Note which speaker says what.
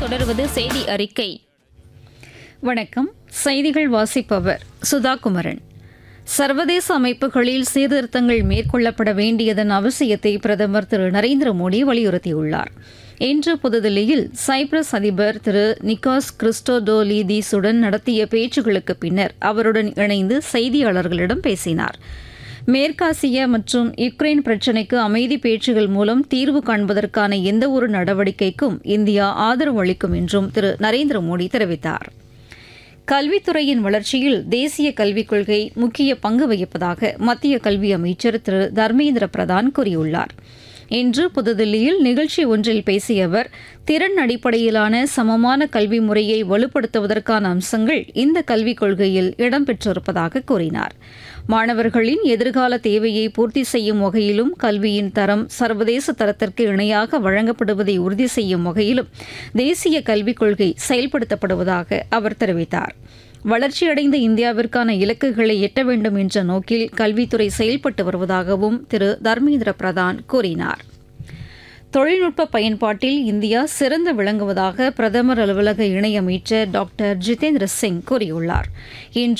Speaker 1: தொடர்வது செய்தி அறிக்கை
Speaker 2: வணக்கம் செய்திகள் வாசிப்பவர் சுதா குமரன் சர்வதேச அமைப்புகளில் சீர்திருத்தங்கள் மேற்கொள்ளப்பட வேண்டியதன் அவசியத்தை பிரதமர் திரு நரேந்திர மோடி வலியுறுத்தியுள்ளார் இன்று புதுதில்லியில் சைப்ரஸ் அதிபர் திரு நிக்காஸ் கிறிஸ்டோடோலிதீஸுடன் நடத்திய பேச்சுகளுக்கு பின்னர் அவருடன் இணைந்து செய்தியாளர்களிடம் பேசினார் மேற்காசிய மற்றும் யுக்ரைன் பிரச்சினைக்கு அமைதி பேச்சுகள் மூலம் தீர்வு காண்பதற்கான எந்தவொரு நடவடிக்கைக்கும் இந்தியா ஆதரவு அளிக்கும் என்றும் திரு நரேந்திர மோடி தெரிவித்தார் கல்வித்துறையின் வளர்ச்சியில் தேசிய கல்விக் கொள்கை முக்கிய பங்கு வகிப்பதாக மத்திய கல்வி அமைச்சர் திரு தர்மேந்திர பிரதான் கூறியுள்ளார் இன்று புதுதில்லியில் நிகழ்ச்சி ஒன்றில் பேசிய அவர் திறன் அடிப்படையிலான சமமான கல்வி முறையை வலுப்படுத்துவதற்கான அம்சங்கள் இந்த கல்விக் கொள்கையில் இடம்பெற்றிருப்பதாக கூறினார் மாணவர்களின் எதிர்கால தேவையை பூர்த்தி செய்யும் வகையிலும் கல்வியின் தரம் சர்வதேச தரத்திற்கு இணையாக வழங்கப்படுவதை உறுதி செய்யும் வகையிலும் தேசிய கல்விக் கொள்கை செயல்படுத்தப்படுவதாக அவர் தெரிவித்தார் வளர்ச்சியடைந்த இந்தியாவிற்கான இலக்குகளை எட்ட வேண்டும் என்ற நோக்கில் கல்வித்துறை செயல்பட்டு வருவதாகவும் திரு தர்மேந்திர பிரதான் கூறினார் தொழில்நுட்ப பயன்பாட்டில் இந்தியா சிறந்து விளங்குவதாக பிரதமர் அலுவலக இணையமைச்சர் டாக்டர் ஜிதேந்திர சிங் கூறியுள்ளார் இன்று